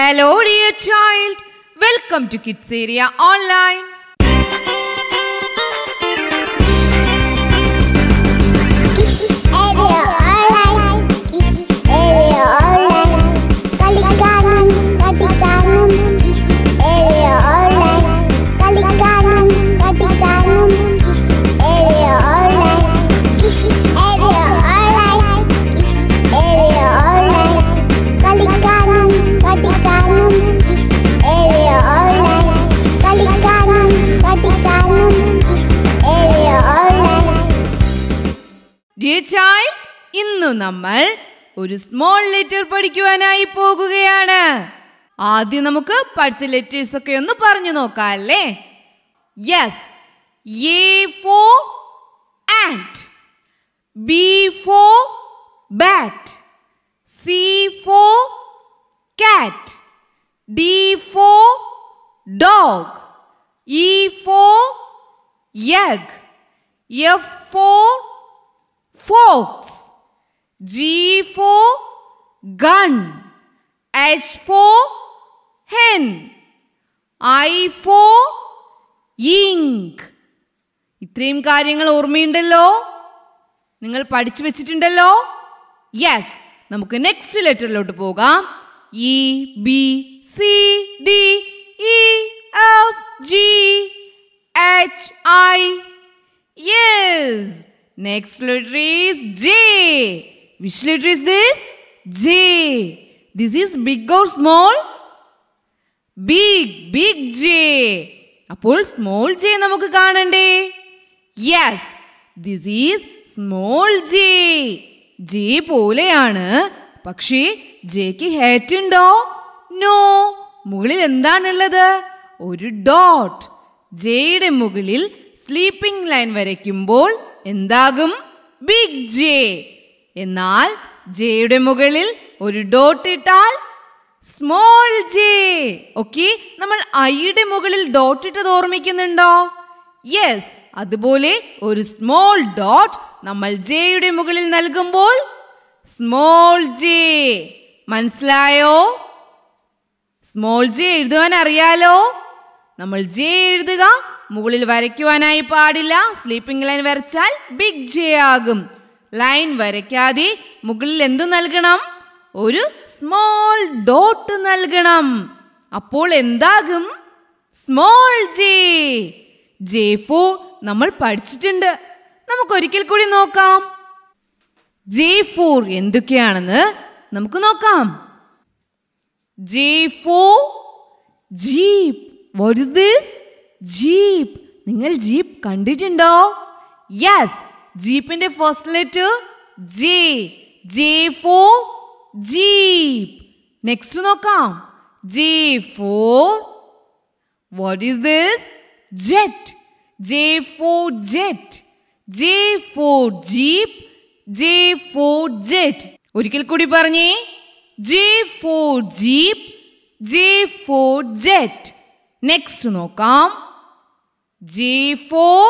Hello, dear child. Welcome to Kids Area Online. Kiss area online. Kiss area online. കളിക്കാനും പഠിക്കാനും Kiss area online. കളിക്കാനും പഠിക്കാനും Kiss area online. Kiss area online. Kiss area online. കളിക്കാനും പഠിക്കാനും Kiss area online. കളിക്കാനും പഠിക്കാനും Kiss area online. Dear child ഇന്നു നമ്മൾ ഒരു സ്മോൾ ലെറ്റർ പഠിക്കുവാനായി പോകുകയാണ് ആദ്യം നമുക്ക് പഠിച്ച ലെറ്റേഴ്സ് ഒക്കെ ഒന്ന് പറഞ്ഞു നോക്കാം അല്ലേ yes A for ant B for bat C for cat D for dog E for egg F for fox, G for gun, H for hen, I for ink. ഇത്രയും കാര്യങ്ങൾ ഓർമ്മയുണ്ടല്ലോ നിങ്ങൾ പഠിച്ചു വെച്ചിട്ടുണ്ടല്ലോ യെസ് നമുക്ക് നെക്സ്റ്റ് ലെറ്ററിലോട്ട് പോകാം A B C D E F G H I yes next letter is J which letter is this J this is big or small big big J അപ്പോൾ സ്മോൾ ജെ നമുക്ക് കാണണ്ടേ yes this is small J J പോലെയാണ് പക്ഷേ ജെക്ക് ഹെറ്റ് ഉണ്ടോ no മുകളിൽ എന്താണുള്ളത് ഒരു dot ജെയുടെ മുകളിൽ സ്ലീപ്പിംഗ് ലൈൻ വരയ്ക്കുമ്പോൾ എന്താകും ബിഗ് ജെ എന്നാൽ ജെയുടെ മുകളിൽ ഒരു ഡോട്ട് ഇട്ടാൽ സ്മോൾ ജെ ഓക്കെ നമ്മൾ ഐയുടെ മുകളിൽ ഡോട്ട് ഇട്ടത് ഓർമ്മിക്കുന്നുണ്ടോ യെസ് അതുപോലെ ഒരു സ്മോൾ ഡോട്ട് നമ്മൾ ജെയുടെ മുകളിൽ നൽകുമ്പോൾ സ്മോൾ ജെ മനസ്സിലായോ സ്മോൾ ജെ എഴുതുവാൻ അറിയാലോ നമ്മൾ ജെ എഴുതുക മുകളിൽ വരയ്ക്കുവാനായി പാടില്ല സ്ലീപ്പിംഗ് ലൈൻ വരച്ചാൽ ബിഗ് ജെ ആകും ലൈൻ വരയ്ക്കാതെ മുകളിൽ എന്തു നൽകണം ഒരു സ്മോൾ ഡോട്ട് നൽകണം അപ്പോൾ എന്താകും സ്മോൾ ജെ ജെ ഫോർ നമ്മൾ പഠിച്ചിട്ടുണ്ട് നമുക്ക് ഒരിക്കൽ കൂടി നോക്കാം ജെ ഫോർ എന്തൊക്കെയാണെന്ന് നമുക്ക് നോക്കാം J for jeep what is this jeep നിങ്ങൾ ജീപ്പ് കണ്ടിട്ടുണ്ടോ യെസ് ജീപ്പിന്റെ first letter J J for jeep next നോക്കാം J for what is this jet J for jet J for jeep J for jet ഒരിക്കൽ കൂടി പറഞ്ഞേ J for jeep J for jet next നോക്കാം J for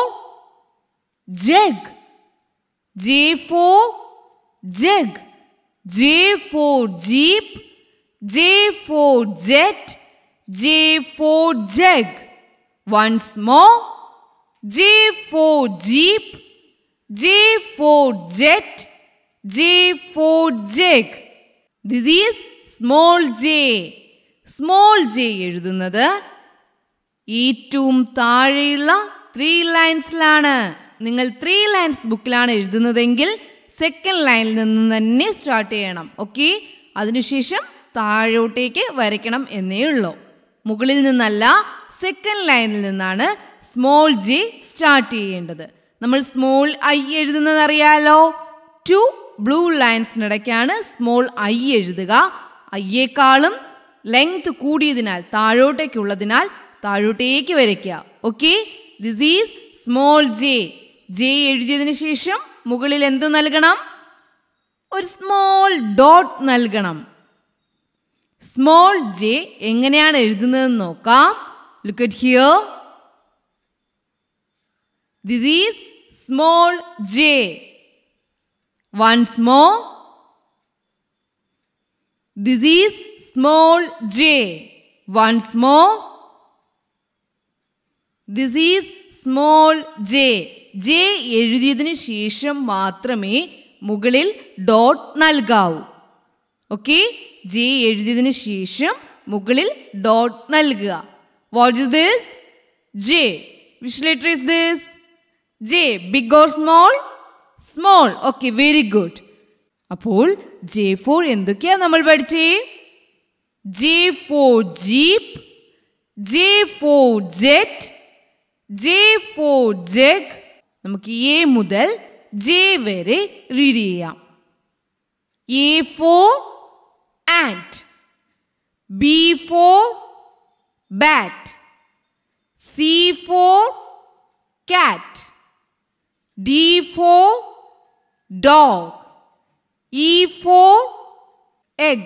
jug J for jug J for jeep J for jet J for jug once more J for jeep J for jet J for jug this is small J small J എഴുതുന്നത് ഏറ്റവും താഴെയുള്ള three ലൈൻസിലാണ് നിങ്ങൾ three lines ബുക്കിലാണ് എഴുതുന്നതെങ്കിൽ second ലൈനിൽ നിന്ന് തന്നെ സ്റ്റാർട്ട് ചെയ്യണം ഓക്കെ അതിനുശേഷം താഴോട്ടേക്ക് വരയ്ക്കണം എന്നേ ഉള്ളൂ മുകളിൽ നിന്നല്ല സെക്കൻഡ് ലൈനിൽ നിന്നാണ് സ്മോൾ ജെ സ്റ്റാർട്ട് ചെയ്യേണ്ടത് നമ്മൾ സ്മോൾ ഐ എഴുതുന്നത് അറിയാലോ ടു ബ്ലൂ ലൈൻസിനിടയ്ക്കാണ് സ്മോൾ ഐ എഴുതുക ഐയേക്കാളും ലെങ്ത് കൂടിയതിനാൽ താഴോട്ടേക്കുള്ളതിനാൽ താഴോട്ടേക്ക് വരയ്ക്കുക okay this is small J J എഴുതിയതിന് ശേഷം മുകളിൽ എന്തു നൽകണം ഒരു സ്മോൾ ഡോട്ട് നൽകണം സ്മോൾ ജെ എങ്ങനെയാണ് എഴുതുന്നതെന്ന് നോക്കാം look at here this is small J once more this is small J once more this is small J J എഴുതിയതിന് ശേഷം മാത്രമേ മുകളിൽ ഡോട്ട് നൽകാവൂ ഓക്കെ ജെ എഴുതിയതിന് ശേഷം മുകളിൽ ഡോട്ട് നൽകുക what is this J which letter is this J big or small small okay very good അപ്പോൾ ജെ ഫോർ എന്തൊക്കെയാ നമ്മൾ പഠിച്ചേ J for jeep J for jet J for jug നമുക്ക് എ മുതൽ ജെ വരെ റീഡ് ചെയ്യാം A for ant B for bat C for cat D for dog E for egg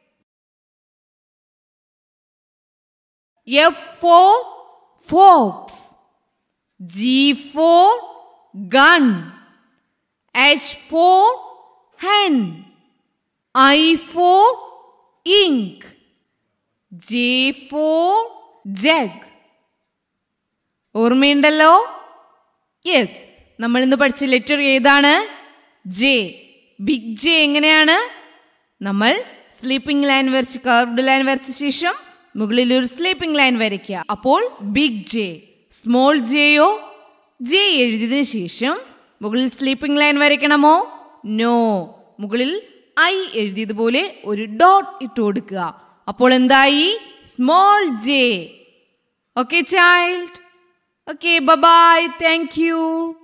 F for fox G for gun H for hen I for ink J for jug ഓർമ്മയുണ്ടല്ലോ yes നമ്മൾ ഇന്ന് പഠിച്ച letter ഏതാണ് J big J എങ്ങനെയാണ് നമ്മൾ sleeping line വരച്ച് curved line വരച്ച ശേഷം മുകളിൽ ഒരു സ്ലീപ്പിംഗ് ലൈൻ വരയ്ക്കുക അപ്പോൾ ബിഗ് ജെ സ്മോൾ ജെയോ ജെ എഴുതിയതിനു ശേഷം മുകളിൽ സ്ലീപ്പിംഗ് ലൈൻ വരയ്ക്കണമോ നോ മുകളിൽ ഐ എഴുതിയതുപോലെ ഒരു ഡോട്ട് ഇട്ട് കൊടുക്കുക അപ്പോൾ എന്തായി small J Okay, child. Okay, bye bye. Thank you.